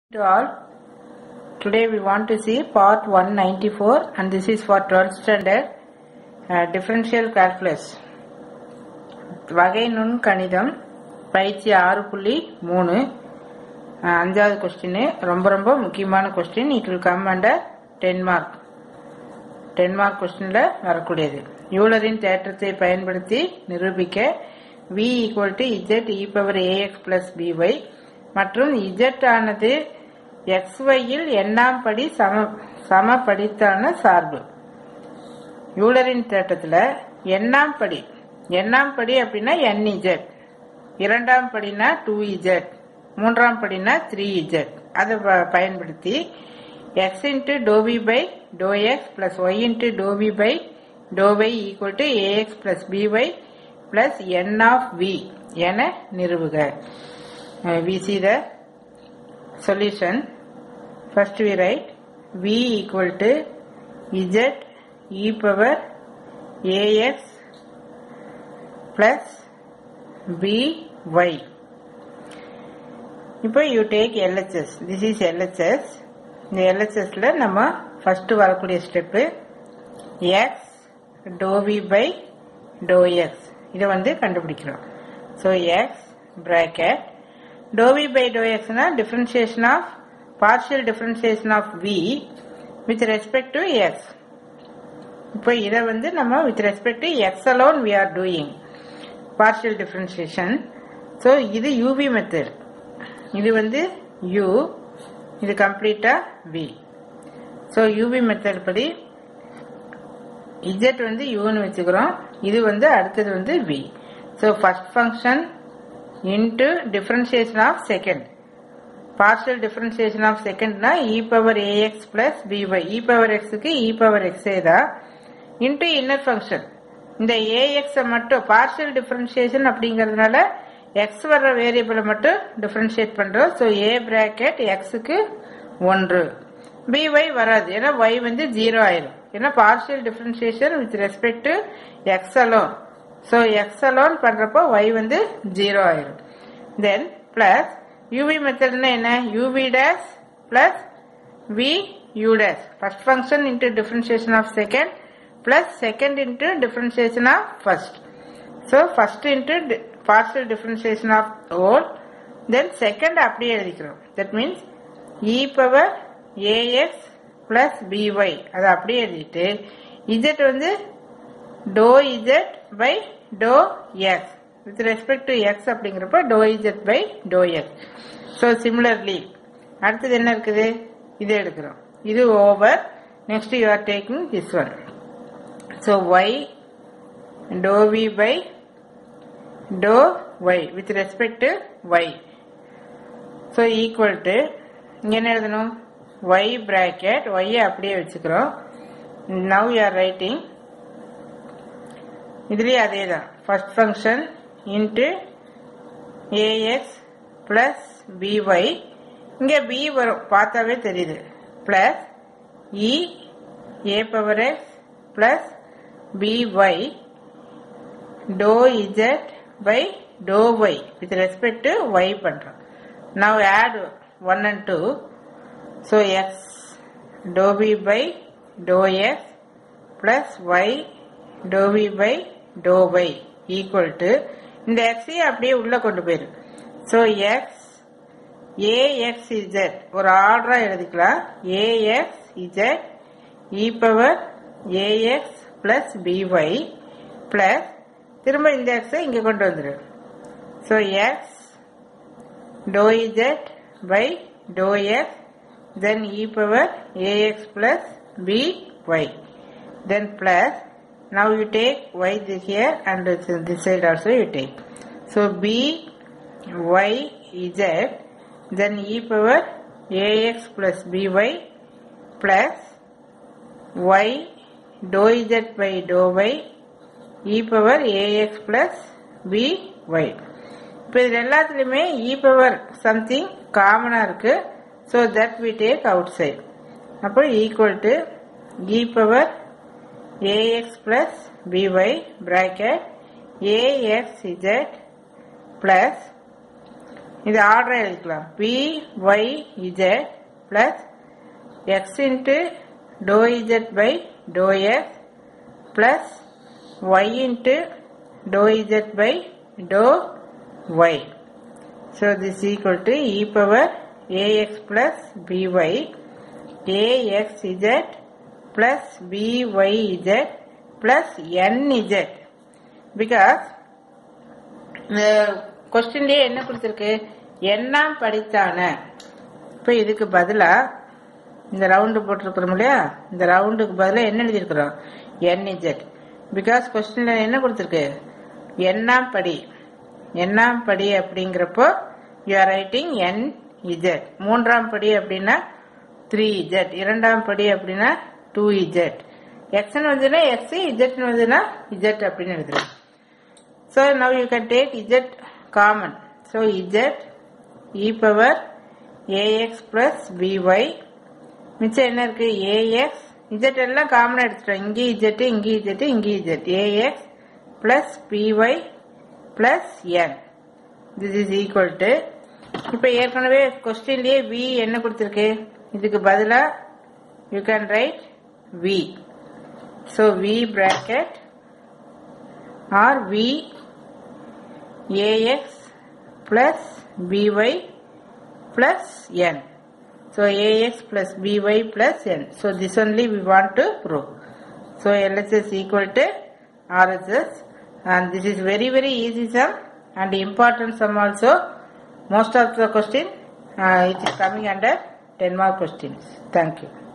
to all. Today we want to see part 194 and this is for 12th standard uh, differential calculus. வகை நுண் கணிதம் பயிற்சி ஆறு புள்ளி மூணு அஹ், அஞ்சாவது கொஸ்டின் ரொம்ப ரொம்ப முக்கியமான question it will come under ten mark ten mark கொஸ்டின்ல வரக்கூடியது யூலரின் தேற்றத்தை பயன்படுத்தி நிரூபிக்க v equal to z e power a x plus b y மற்றும் இஜெட் ஆனது xy யில் எண்ணாம் படி சம சமபடித்தான சார்பு யூலரின் தேட்டத்துல எண்ணாம் படி எண்ணாம் படி அப்படின்னா என் இஜெட் இரண்டாம் படினா டூ இஜெட் மூன்றாம் படினா த்ரீ இஜெட் அதை ப- பயன்படுத்தி x into doh v by doh x plus y into doh v by doh y equal to a x plus b y plus n of v என நிறுவுக we see the solution first we write v equal to z e power ax plus by இப்போ you take LHS this is LHS இந்த எல்ஹெச்எஸ்ல நம்ம first வரக்கூடிய step x doh v by doh x இதை வந்து கண்டுபிடிக்கிறோம் so x bracket doh v by doh எக்ஸ்னா differentiation of partial differentiation of v with respect to x இப்போ இதை வந்து நம்ம with respect to x alone we are doing partial differentiation so இது UV method இது வந்து u இது கம்ப்ளீட்டா v ஸோ யூவி மெத்தட் படி z வந்து யூன்னு வச்சுக்கிறோம் இது வந்து அடுத்தது வந்து v so first function into differentiation of second partial differentiation of செகண்ட்னா e power a x plus b y e power எக்ஸுக்கு இ பவர் எக்ஸே தான் இன்டு இன்னர் ஃபங்க்ஷன் இந்த ஏஎக்ஸ் மட்டும் பார்ஷியல் டிஃபரன்சியேஷன் அப்படிங்கறதுனால எக்ஸ் வர்ற வேரியபிளை மட்டும் டிஃபரன்ஷியேட் பண்றோம் ஸோ ஏ பிராக்கெட் எக்ஸுக்கு ஒன்று பிஒய் வராது ஏன்னா ஒய் வந்து ஜீரோ ஆயிரும் ஏன்னா partial differentiation with respect to x alone so x alone பண்றப்போ ஒய் வந்து ஜீரோ ஆயிரும் தென் பிளஸ் யூவி மெத்தட்னா என்ன UV dash plus v u dash first function into differentiation of second plus second into differentiation of first so first into di- partial differentiation of whole then second அப்படியே எழுதிக்கிறோம் that means e power ax plus by அதை அப்படியே எழுதிட்டு z வந்து doh z by doh x with respect to x அப்படிங்கிறப்ப doh z by doh x so similarly அடுத்தது என்ன இருக்குது இது எடுக்கிறோம் இது over next you are taking this one so y doh v by doh y with respect to y so equal to இங்க என்ன எழுதணும் ஒய் பிராக்கெட் ஒய்யை அப்படியே வச்சுக்கிறோம் நவ் யூ ஆர் ரைட்டிங் இதுலயே அதே தான் first function into a x plus b y இங்க பி வரும் பார்த்தாவே தெரியுது plus e a power x plus b y doh z by doh y with respect to y பண்றோம் now add one and two so x doh b by doh x plus y doh v by doh y equal to இந்த எக்ஸையும் அப்படியே உள்ள கொண்டு போயிரு so X ax Z ஒரு ஆர்டரா எழுதிக்கலாம் a x z e power a x plus b y plus திரும்ப இந்த எக்ஸை இங்க கொண்டு வந்துரு so x doh z by doh x then e power a x plus b y then plus now you take y this here and this, this side also you take so b y z then e power ax plus by plus y dou z by dou y e power ax plus by இப்போ இது எல்லாத்துலயுமே e power something காமனா இருக்கு so that we take outside அப்போ equal to e power ax plus by bracket axz plus இது order எழுதிக்கலாம் b y z plus x into doh z by doh x plus y into doh z by doh y so this equal to e power a x plus b y a x z plus b y z plus n z because இந்த கொஸ்டின்லயே என்ன கொடுத்துருக்கு எண்ணாம் படித்தான இப்போ இதுக்கு பதிலா இந்த round போட்டிருக்கிறோம் இல்லையா இந்த ரவுண்டுக்கு பதிலா என்ன எழுதியிருக்கிறோம் என் இஜெட் பிகாஸ் கொஸ்டின்ல என்ன கொடுத்துருக்கு எண்ணாம் படி எண்ணாம் படி அப்படிங்கிறப்போ you are writing n z மூன்றாம் படி அப்படின்னா த்ரீ இஜெட் இரண்டாம் படி அப்படின்னா டூ இஜெட் எக்ஸ்னு வந்ததுன்னா எக்ஸ் இஜெட்னு வந்ததுன்னா இஜெட் அப்படின்னு எழுதுறேன் So now you can take z common. So z e power ax plus by மிச்சம் என்ன இருக்கு ax z எல்லாம் காமனா எடுத்துட்டோம் இங்கே z இங்கே z இங்கே z ax plus py plus n this is equal to இப்ப ஏற்கனவே கொஸ்டின்லயே v என்ன கொடுத்திருக்கு இதுக்கு பதிலா you can write v so v bracket or v ax plus by plus n. So ax plus by plus n. So this only we want to prove. So LHS equal to RHS and this is very very easy sum and important sum also. Most of the question uh, it is coming under 10 mark questions. Thank you.